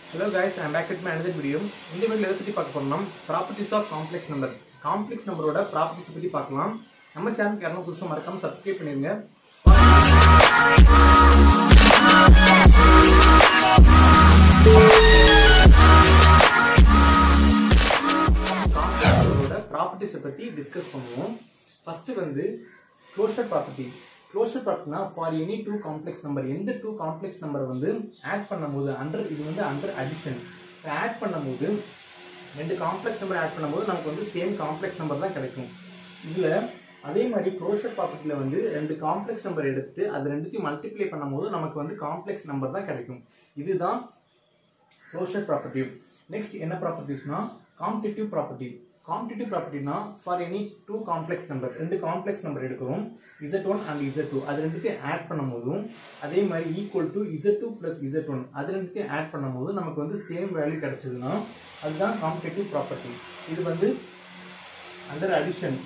Hello guys I'm back with my another video இந்த video எதை பற்றி பார்க்க போறோம்னா properties of complex number complex நம்பரோட ப்ராப்பர்ட்டிஸ் பற்றி பார்க்கலாம் நம்ம சேனலுக்கு யாரும் புதுசாக மறக்காம சப்ஸ்கிரைப் பண்ணிருங்க நம்பரோட ப்ராப்பர்ட்டிஸை பற்றி டிஸ்கஸ் பண்ணுவோம் ஃபர்ஸ்ட் வந்து க்ளோஷர் ப்ராப்பர்ட்டி க்ளோஷர் ப்ராப்பர்ட்டினா for any two complex number எந்த டூ காம்ப்ளெக்ஸ் நம்பரை வந்து ஆட் பண்ணும்போது அண்டர் இது வந்து அண்டர் அடிஷன் ஆட் பண்ணும்போது ரெண்டு காம்ப்ளெக்ஸ் நம்பர் ஆட் பண்ணும்போது நமக்கு வந்து சேம் காம்ப்ளெக்ஸ் நம்பர் தான் கிடைக்கும் இதில் அதே மாதிரி க்ளோஷர் ப்ராப்பர்ட்டியில் வந்து ரெண்டு காம்ப்ளெக்ஸ் நம்பர் எடுத்துட்டு அது ரெண்டுத்தையும் மல்டிப்ளை பண்ணும்போது நமக்கு வந்து காம்ப்ளெக்ஸ் நம்பர் தான் கிடைக்கும் இதுதான் க்ளோஷர் ப்ராப்பர்ட்டி நெக்ஸ்ட் என்ன ப்ராப்பர்ட்டிஸ்னா காம்படிட்டிவ் ப்ராப்பர்ட்டி காம்படிட்டிவ் ப்ராப்பர்ட்டினா for any two complex number ரெண்டு காம்ப்ளெக்ஸ் நம்பர் எடுக்கிறோம் Z one and Z two அது ரெண்டுத்தையும் ஆட் பண்ணும்போதும் அதே மாதிரி equal to Z two plus Z one அது ரெண்டுத்தையும் ஆட் பண்ணும்போது நமக்கு வந்து சேம் வேல்யூ கிடைச்சதுன்னா அதுதான் காம்படிட்டிவ் ப்ராப்பர்ட்டி இது வந்து அண்டர் அடிஷன்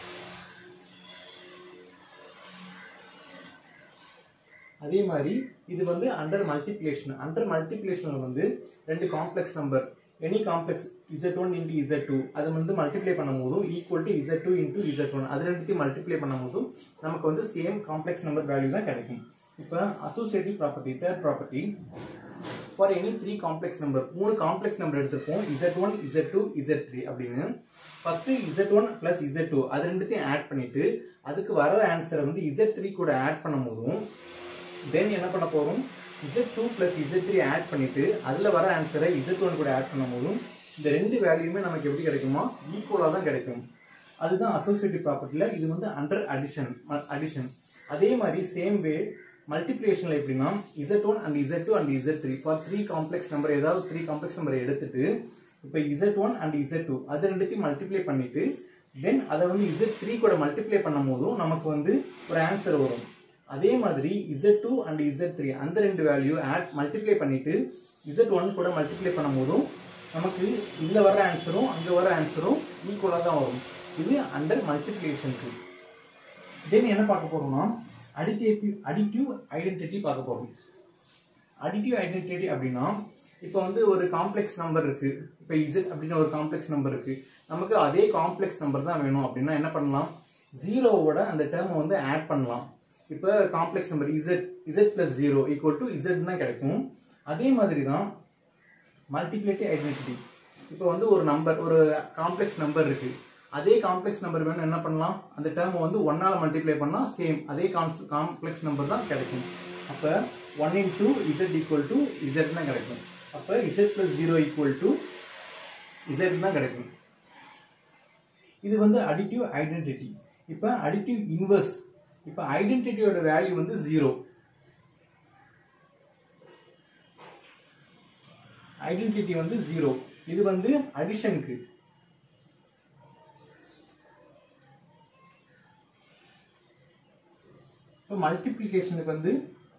அதே மாதிரி இது வந்து அண்டர் மல்டிப்ளேஷன் அண்டர் மல்டிப்ளேஷனில் வந்து ரெண்டு complex number any complex Z one into Z two அதை வந்து மல்டிப்ளை பண்ணும்போதும் equal to Z two into Z one அது ரெண்டுத்தையும் மல்டிப்ளை பண்ணும்போதும் நமக்கு வந்து சேம் காம்ப்ளெக்ஸ் நம்பர் வேல்யூ தான் கிடைக்கும் இப்போ associative property third property for any three complex number மூணு காம்ப்ளெக்ஸ் நம்பர் எடுத்திருப்போம் Z one Z two Z three அப்படின்னு first Z one plus Z two அது ரெண்டுத்தையும் ஆட் பண்ணிட்டு அதுக்கு வர ஆன்சரை வந்து இசட் த்ரீ கூட ஆட் பண்ணும்போதும் தென் என்ன பண்ண போறோம் Z two plus Z three add பண்ணிட்டு அதுல வர ஆன்சரை இசட் ஒன் கூட ஆட் பண்ணும்போதும் இந்த ரெண்டு வேல்யூமே நமக்கு எப்படி கிடைக்குமா ஈக்குவலாக தான் கிடைக்கும் அதுதான் அசோசியேட்டிவ் ப்ராப்பர்ட்டியில் இது வந்து அண்டர் அடிஷன் அடிஷன் அதே மாதிரி சேம் வே மல்டிப்ளிகேஷன்ல எப்படின்னா Z one and Z two and Z three for three complex number ஏதாவது த்ரீ காம்ப்ளெக்ஸ் நம்பர் எடுத்துட்டு இப்போ Z one and Z two அது ரெண்டுத்தையும் மல்டிப்ளை பண்ணிட்டு தென் அதை வந்து இசட் த்ரீ கூட மல்டிப்ளை பண்ணும் போதும் நமக்கு வந்து ஒரு ஆன்சர் வரும் அதே மாதிரி Z two and Z three அந்த ரெண்டு வேல்யூ ஆட் மல்டிப்ளை பண்ணிட்டு இசட் ஒன் கூட மல்டிப்ளை பண்ணும் போதும் நமக்கு இங்க வர ஆன்சரும் அங்க வர ஆன்சரும் ஈக்குவலாக தான் வரும் இது அண்டர் மல்டிப்ளிகேஷனுக்கு தென் என்ன பார்க்க போறோம்னா அடிட்டிவ் அடிட்டிவ் ஐடென்டிட்டி பார்க்க போறோம் அடிட்டிவ் ஐடென்டிட்டி அப்படின்னா இப்போ வந்து ஒரு காம்ப்ளெக்ஸ் நம்பர் இருக்கு இப்போ இசட் அப்படின்னு ஒரு காம்ப்ளெக்ஸ் நம்பர் இருக்கு நமக்கு அதே காம்ப்ளெக்ஸ் நம்பர் தான் வேணும் அப்படின்னா என்ன பண்ணலாம் ஜீரோவோட அந்த டேர்ம் வந்து ஆட் பண்ணலாம் இப்போ complex number Z Z plus zero equal to Z தான் கிடைக்கும் அதே மாதிரி தான் மல்டிப்ளேட்டிவ் ஐடென்டிட்டி இப்போ வந்து ஒரு நம்பர் ஒரு காம்ப்ளெக்ஸ் நம்பர் இருக்கு அதே காம்ப்ளெக்ஸ் நம்பர் வேணும் என்ன பண்ணலாம் அந்த டேர்ம் வந்து ஒன்னால மல்டிப்ளை பண்ணா சேம் அதே காம்ப்ளெக்ஸ் நம்பர் தான் கிடைக்கும் அப்போ one into Z equal to Z தான் கிடைக்கும் அப்போ Z plus zero equal to Z தான் கிடைக்கும் இது வந்து அடிட்டிவ் ஐடென்டிட்டி இப்போ அடிட்டிவ் இன்வர்ஸ் இப்போ ஐடென்டிட்டியோட வேல்யூ வந்து ஜீரோ ஐடென்டிட்டி வந்து ஜீரோ இது வந்து அடிஷனுக்கு இப்போ மல்டிப்ளிகேஷனுக்கு வந்து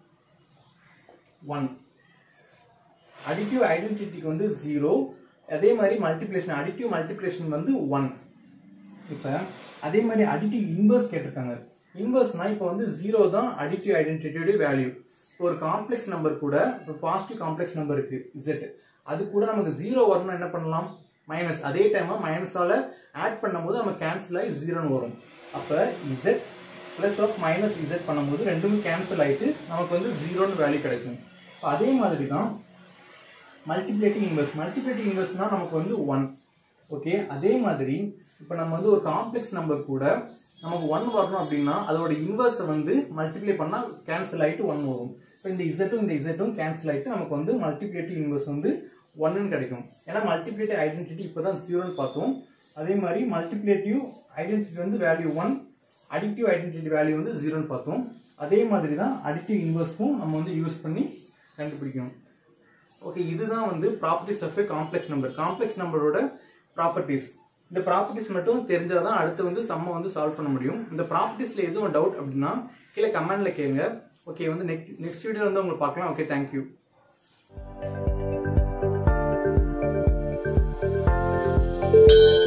ஒன் அடிட்டிவ் ஐடென்டிட்டிக்கு வந்து ஜீரோ அதே மாதிரி மல்டிப்ளிகேஷன் அடிட்டிவ் மல்டிப்ளிகேஷன் வந்து ஒன் இப்போ அதே மாதிரி அடிட்டிவ் இன்வர்ஸ் கேட்டிருக்காங்க இன்வர்ஸ்னா இப்போ வந்து ஜீரோ தான் அடிட்டிவ் ஐடென்டிட்டியோட வேல்யூ இப்போ ஒரு காம்ப்ளெக்ஸ் நம்பர் கூட இப்போ பாசிட்டிவ் காம்ப்ளெக்ஸ் நம்பர் இருக்கு இசட் அது கூட நமக்கு ஜீரோ வரணும்னா என்ன பண்ணலாம் மைனஸ் அதே டைம் மைனஸால ஆட் பண்ணும்போது நம்ம கேன்சல் ஆகி ஜீரோன்னு வரும் அப்போ Z plus of minus Z பண்ணும்போது ரெண்டுமே கேன்சல் ஆயிட்டு நமக்கு வந்து ஜீரோன்னு வேல்யூ கிடைக்கும் இப்போ அதே மாதிரி தான் மல்டிப்ளேட்டிங் இன்வெர்ஸ் மல்டிப்ளேட்டிங் இன்வெர்ஸ்னா நமக்கு வந்து ஒன் ஓகே அதே மாதிரி இப்போ நம்ம வந்து ஒரு காம்ப்ளெக்ஸ் நம்பர் கூட நமக்கு ஒன் வரணும் அப்படின்னா அதோட இன்வெர்ஸை வந்து மல்டிப்ளை பண்ணால் கேன்சல் ஆகிட்டு ஒன் வரும் இப்போ இந்த இசட்டும் இந்த இசட்டும் கேன்சல் ஆகிட்டு நமக்கு வந்து மல்டிப்ளேட்டிவ் இன்வெர்ஸ் வந்து ஒன்னு கிடைக்கும் ஏன்னா மல்டிப்ளேட்டிவ் ஐடென்டிட்டி இப்போ தான் ஜீரோன்னு பார்த்தோம் அதே மாதிரி மல்டிப்ளேட்டிவ் ஐடென்டிட்டி வந்து வேல்யூ ஒன் அடிக்டிவ் ஐடென்டிட்டி வேல்யூ வந்து ஜீரோன்னு பார்த்தோம் அதே மாதிரி தான் அடிக்டிவ் இன்வெர்ஸ்க்கும் நம்ம வந்து யூஸ் பண்ணி கண்டுபிடிக்கணும் ஓகே இதுதான் வந்து properties of a complex number complex நம்பரோட ப்ராப்பர்ட்டிஸ் இந்த ப்ராப்பர்ட்டிஸ் மட்டும் தெரிஞ்சால் தான் அடுத்து வந்து சம்ம வந்து சால்வ் பண்ண முடியும் இந்த ப்ராப்பர்ட்டிஸில் எதுவும் டவுட் அப்படின்னா கீழே கமெண்ட்ல கேளுங்க ஓகே வந்து நெக்ஸ்ட் நெக்ஸ்ட் வீடியோ வந்து உங்களுக்கு பார்க்கலாம் ஓகே தேங்க்யூ Thank you.